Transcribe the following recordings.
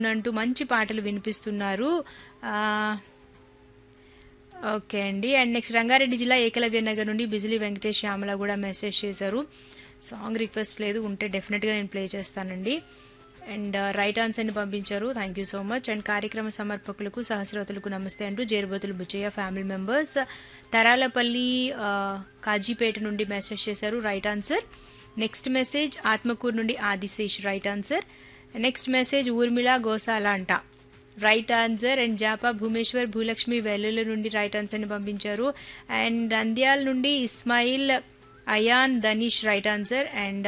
అంటూ మంచి పాటలు వినిపిస్తున్నారు ఆ, ఓకే అండి అండ్ నెక్స్ట్ రంగారెడ్డి జిల్లా ఏకలవ్య నగర్ నుండి బిజిలీ వెంకటేష్ శ్యామల కూడా మెసేజ్ చేశారు సాంగ్ రిక్వెస్ట్ లేదు ఉంటే డెఫినెట్గా నేను ప్లే చేస్తానండి అండ్ రైట్ ఆన్సర్ని పంపించారు thank you so much and కార్యక్రమ సమర్పకులకు సహస్రోతులకు నమస్తే అంటూ జేరుబోతులు బుచ్చయ్య ఫ్యామిలీ మెంబర్స్ తరాలపల్లి ఆ, కాజీపేట నుండి మెసేజ్ చేశారు right answer next message Atmakur నుండి Adishesh right answer next message Urmila Gosala అంట రైట్ ఆన్సర్ అండ్ జాపా భూమేశ్వర్ భూలక్ష్మి వెల్లుల నుండి రైట్ ఆన్సర్ని పంపించారు అండ్ నంద్యాల నుండి Ismail Ayaan Dhanish right answer and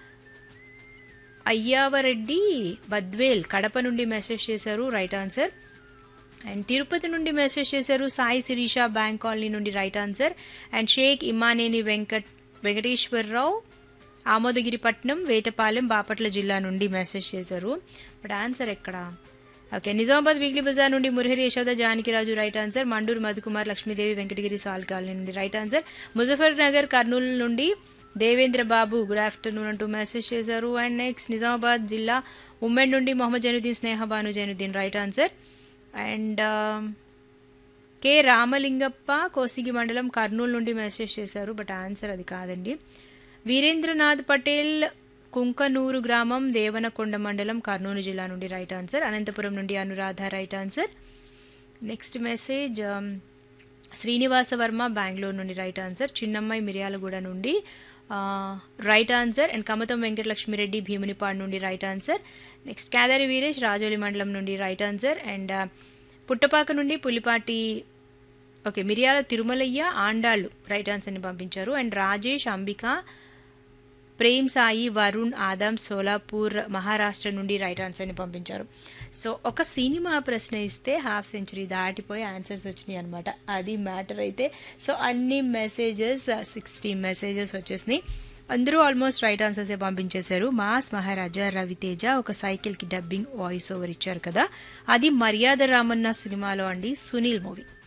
Ayyavareddy Badvel Kadapa నుండి మెసేజ్ చేశారు రైట్ ఆన్సర్ అండ్ తిరుపతి నుండి మెసేజ్ చేశారు సాయి శిరీష బ్యాంక్ కాలనీ నుండి right answer and Sheikh Imaneni Venkat Venkateswararao Amodagiripatnam Vetapalem Bapatla జిల్లా నుండి మెసేజ్ చేశారు బట్ ఆన్సర్ ఎక్కడా ఓకే నిజామాబాద్ వీక్లీ బజార్ నుండి మురహరి యశోద జానకిరాజు రైట్ ఆన్సర్ మండూరు మధుకుమార్ లక్ష్మీదేవి వెంకటగిరి సాల్ కాలనీ నుండి రైట్ ఆన్సర్ ముజఫర్ నగర్ కర్నూలు నుండి దేవేంద్ర బాబు గుడ్ ఆఫ్టర్నూన్ అంటూ మెసేజ్ చేశారు అండ్ నెక్స్ట్ నిజామాబాద్ జిల్లా ఉమ్మెడ్ నుండి Mohammed Zainuddin Sneha Bhanu Zainuddin right answer and K Ramalingappa Kosigi మండలం కర్నూలు నుండి మెసేజ్ చేశారు బట్ ఆన్సర్ అది కాదండి వీరేంద్రనాథ్ పటేల్ కుంకనూరు గ్రామం దేవనకొండ మండలం కర్నూలు జిల్లా నుండి రైట్ ఆన్సర్ అనంతపురం నుండి Anuradha right answer next message Srinivasa Varma Bengaluru నుండి రైట్ ఆన్సర్ చిన్నమ్మాయి మిర్యాలగూడ నుండి right answer and Kamatham Venkatalakshmireddy Bheemunipadu నుండి right answer next Kedari Veeresh Rajoli మండలం నుండి రైట్ ఆన్సర్ అండ్ పుట్టపాక నుండి పులిపాటి ఓకే మిరియాల తిరుమలయ్య ఆండాళ్ళు రైట్ ఆన్సర్ని పంపించారు అండ్ రాజేష్ అంబిక ప్రేమ్ సాయి వరుణ్ ఆదమ్ సోలాపూర్ మహారాష్ట్ర నుండి రైట్ ఆన్సర్ని పంపించారు సో ఒక సినిమా ప్రశ్న ఇస్తే హాఫ్ సెంచరీ దాటిపోయి ఆన్సర్స్ వచ్చినాయి అనమాట అది మ్యాటర్ అయితే సో అన్ని మెసేజెస్ సిక్స్టీ మెసేజెస్ వచ్చేసినాయి అందరూ ఆల్మోస్ట్ రైట్ ఆన్సర్సే పంపించేశారు మాస్ మహారాజా రవితేజ ఒక సైకిల్కి డబ్బింగ్ వాయిస్ ఓవర్ ఇచ్చారు కదా అది మర్యాద రామన్న సినిమాలో అండి సునీల్ మూవీ